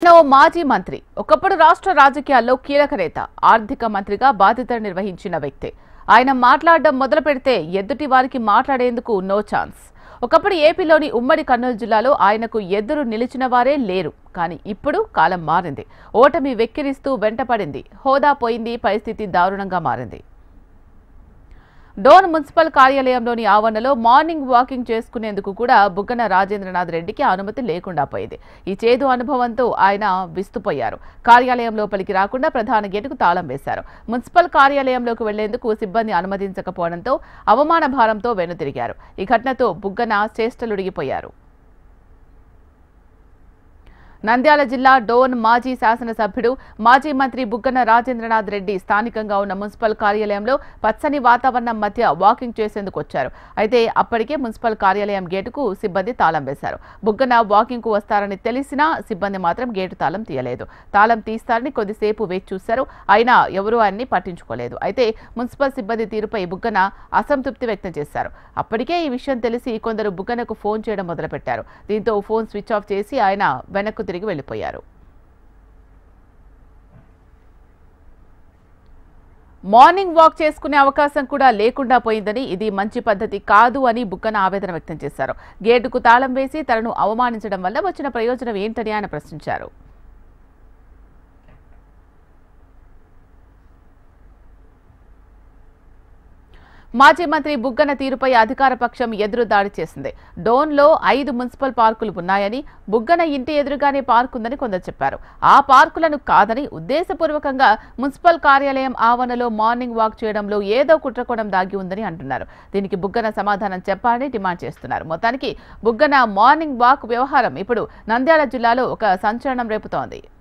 ఆయన ఓ మాజీ మంత్రి ఒకప్పుడు రాష్ట్ర రాజకీయాల్లో కీలక నేత ఆర్థిక మంత్రిగా బాధ్యతలు నిర్వహించిన వ్యక్తి ఆయన మాట్లాడడం మొదలు పెడితే ఎదుటి వారికి మాట్లాడేందుకు నో ఛాన్స్ ఒకప్పుడు ఏపీలోని ఉమ్మడి కర్నూలు జిల్లాలో ఆయనకు ఎదురు నిలిచిన వారే లేరు కానీ ఇప్పుడు కాలం మారింది ఓటమి వెక్కిరిస్తూ వెంటపడింది హోదా పోయింది పరిస్థితి దారుణంగా మారింది డోన్ మున్సిపల్ కార్యాలయంలోని ఆవరణలో మార్నింగ్ వాకింగ్ చేసుకునేందుకు కూడా బుగ్గన రాజేంద్రనాథ్ రెడ్డికి అనుమతి లేకుండా పోయింది ఈ చేదు అనుభవంతో ఆయన విస్తుపోయారు కార్యాలయం లోపలికి రాకుండా ప్రధాన గేటుకు తాళం వేశారు మున్సిపల్ కార్యాలయంలోకి వెళ్లేందుకు సిబ్బంది అనుమతించకపోవడంతో అవమాన భారంతో వెనుతిరిగారు ఈ ఘటనతో బుగ్గన చేష్టలుడిగిపోయారు నంద్యాల జిల్లా డోన్ మాజీ శాసనసభ్యుడు మాజీ మంత్రి బుగ్గన రాజేంద్రనాథ్ రెడ్డి స్థానికంగా ఉన్న మున్సిపల్ కార్యాలయంలో పచ్చని వాతావరణం మధ్య వాకింగ్ చేసేందుకు వచ్చారు అయితే అప్పటికే మున్సిపల్ కార్యాలయం గేటుకు సిబ్బంది తాళం వేశారు బుగ్గన వాకింగ్ కు వస్తారని తెలిసినా సిబ్బంది మాత్రం గేటు తాళం తీయలేదు తాళం తీస్తారని కొద్దిసేపు వేచి చూశారు అయినా ఎవరూ ఆయన్ని పట్టించుకోలేదు అయితే మున్సిపల్ సిబ్బంది తీరుపై బుగ్గన అసంతృప్తి వ్యక్తం చేశారు అప్పటికే ఈ విషయం తెలిసి కొందరు బుగ్గనకు ఫోన్ చేయడం మొదలుపెట్టారు దీంతో ఫోన్ స్విచ్ ఆఫ్ చేసి ఆయన వెనక్కు తిరిగి వెళ్లిపోయారు మార్నింగ్ వాక్ చేసుకునే అవకాశం కూడా లేకుండా పోయిందని ఇది మంచి పద్ధతి కాదు అని బుక్కన ఆవేదన వ్యక్తం చేశారు గేటుకు తాళం వేసి తనను అవమానించడం వల్ల వచ్చిన ప్రయోజనం ఏంటని ఆయన ప్రశ్నించారు మాజీ మంత్రి బుగ్గన తీరుపై అధికార పక్షం ఎదురు దాడి చేసింది డోన్లో ఐదు మున్సిపల్ పార్కులు ఉన్నాయని బుగ్గన ఇంటి ఎదురుగానే పార్క్ ఉందని కొందరు చెప్పారు ఆ పార్కులను కాదని ఉద్దేశపూర్వకంగా మున్సిపల్ కార్యాలయం ఆవరణలో మార్నింగ్ వాక్ చేయడంలో ఏదో కుట్రకోణం దాగి ఉందని అంటున్నారు దీనికి బుగ్గన సమాధానం చెప్పాలని డిమాండ్ చేస్తున్నారు మొత్తానికి బుగ్గన మార్నింగ్ వాక్ వ్యవహారం ఇప్పుడు నంద్యాల జిల్లాలో ఒక సంచలనం రేపుతోంది